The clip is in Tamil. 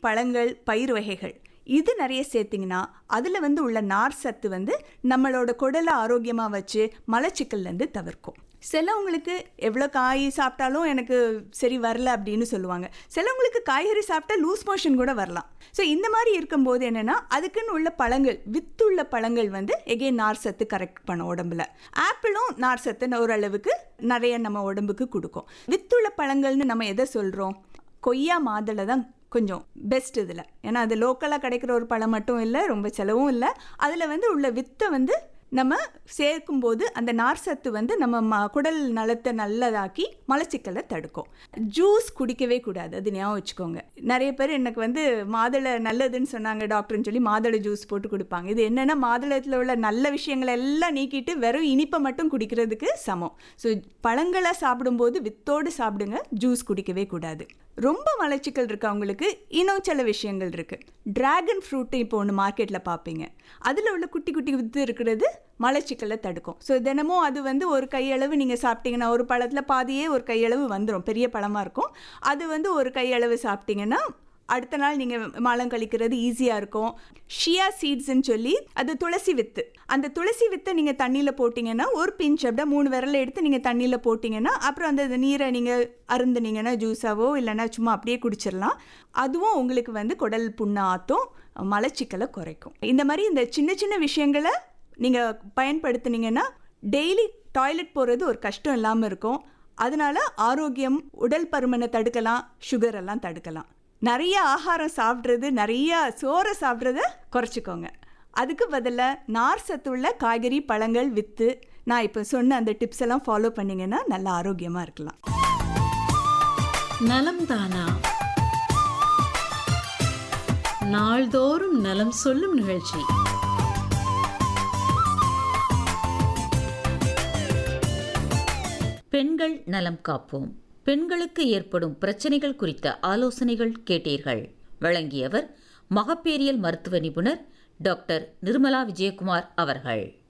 பழங்கள் பயிர் வகைகள் இது நிறைய சேர்த்திங்கன்னா அதில் வந்து உள்ள நார் சத்து வந்து நம்மளோட குடலை ஆரோக்கியமாக வச்சு மலச்சிக்கல்லேருந்து தவிர்க்கும் சிலவங்களுக்கு எவ்வளோ காய் சாப்பிட்டாலும் எனக்கு சரி வரல அப்படின்னு சொல்லுவாங்க சிலவங்களுக்கு காய்கறி சாப்பிட்டா லூஸ் மோஷன் கூட வரலாம் ஸோ இந்த மாதிரி இருக்கும்போது என்னென்னா அதுக்குன்னு உள்ள பழங்கள் வித்துள்ள பழங்கள் வந்து எகெயின் நார் சத்து கரெக்ட் பண்ண உடம்புல ஆப்பிளும் நார் சத்து ஓரளவுக்கு நிறைய நம்ம உடம்புக்கு கொடுக்கும் வித்துள்ள பழங்கள்னு நம்ம எதை சொல்கிறோம் கொய்யா மாதுளை தான் கொஞ்சம் பெஸ்ட் இதில் ஏன்னா அது லோக்கலாக கிடைக்கிற ஒரு பழம் மட்டும் இல்லை ரொம்ப செலவும் இல்லை அதில் வந்து உள்ள வித்தை வந்து நம்ம சேர்க்கும்போது அந்த நார் சத்து வந்து நம்ம ம குடல் நலத்தை நல்லதாக்கி மலச்சிக்கலை தடுக்கும் ஜூஸ் குடிக்கவே கூடாது அது ஞாபகம் வச்சுக்கோங்க நிறைய பேர் எனக்கு வந்து மாதுளை நல்லதுன்னு சொன்னாங்க டாக்டர்னு சொல்லி மாதுளை ஜூஸ் போட்டு கொடுப்பாங்க இது என்னென்னா மாதுளத்தில் உள்ள நல்ல விஷயங்களை எல்லாம் நீக்கிட்டு வெறும் இனிப்பை மட்டும் குடிக்கிறதுக்கு சமம் ஸோ பழங்களை சாப்பிடும்போது வித்தோடு சாப்பிடுங்க ஜூஸ் குடிக்கவே கூடாது ரொம்ப மலச்சிக்கல் இருக்கு அவங்களுக்கு இன்னும் சில விஷயங்கள் இருக்கு டிராகன் ஃப்ரூட்டு இப்போ ஒன்று மார்க்கெட்டில் பார்ப்பீங்க அதில் உள்ள குட்டி குட்டி வித்து இருக்கிறது மலச்சிக்கலை தடுக்கும் ஸோ தினமும் அது வந்து ஒரு கையளவு நீங்கள் சாப்பிட்டீங்கன்னா ஒரு பழத்தில் பாதியே ஒரு கையளவு வந்துடும் பெரிய பழமாக இருக்கும் அது வந்து ஒரு கையளவு சாப்பிட்டீங்கன்னா அடுத்த நாள் நீங்கள் மலம் கழிக்கிறது ஈஸியாக இருக்கும் ஷியா சீட்ஸ்ன்னு சொல்லி அது துளசி வித்து அந்த துளசி வித்தை நீங்கள் தண்ணியில் போட்டிங்கன்னா ஒரு பிஞ்ச் அப்படியே மூணு விரலை எடுத்து நீங்கள் தண்ணியில் போட்டிங்கன்னா அப்புறம் அந்த நீரை நீங்கள் அருந்துனீங்கன்னா ஜூஸாவோ இல்லைன்னா சும்மா அப்படியே குடிச்சிடலாம் அதுவும் உங்களுக்கு வந்து குடல் புண்ணை ஆற்றும் மலச்சிக்கலை குறைக்கும் இந்த மாதிரி இந்த சின்ன சின்ன விஷயங்களை நீங்கள் பயன்படுத்துனீங்கன்னா டெய்லி டாய்லெட் போகிறது ஒரு கஷ்டம் இல்லாமல் இருக்கும் அதனால ஆரோக்கியம் உடல் பருமனை தடுக்கலாம் சுகர் எல்லாம் தடுக்கலாம் நிறைய ஆகாரம் சாப்பிட்றது நிறைய சோறை சாப்பிட்றத குறைச்சிக்கோங்க அதுக்கு பதிலாக நார் சத்துள்ள காய்கறி பழங்கள் வித்து நான் இப்போ சொன்ன அந்த டிப்ஸ் எல்லாம் ஃபாலோ பண்ணிங்கன்னா நல்ல ஆரோக்கியமாக இருக்கலாம் நலம் தானா நாள்தோறும் நலம் சொல்லும் நிகழ்ச்சி பெண்கள் நலம் காப்போம் பெண்களுக்கு ஏற்படும் பிரச்சனைகள் குறித்த ஆலோசனைகள் கேட்டீர்கள் வழங்கியவர் மகப்பேரியல் மருத்துவ நிபுணர் டாக்டர் நிர்மலா விஜயகுமார் அவர்கள்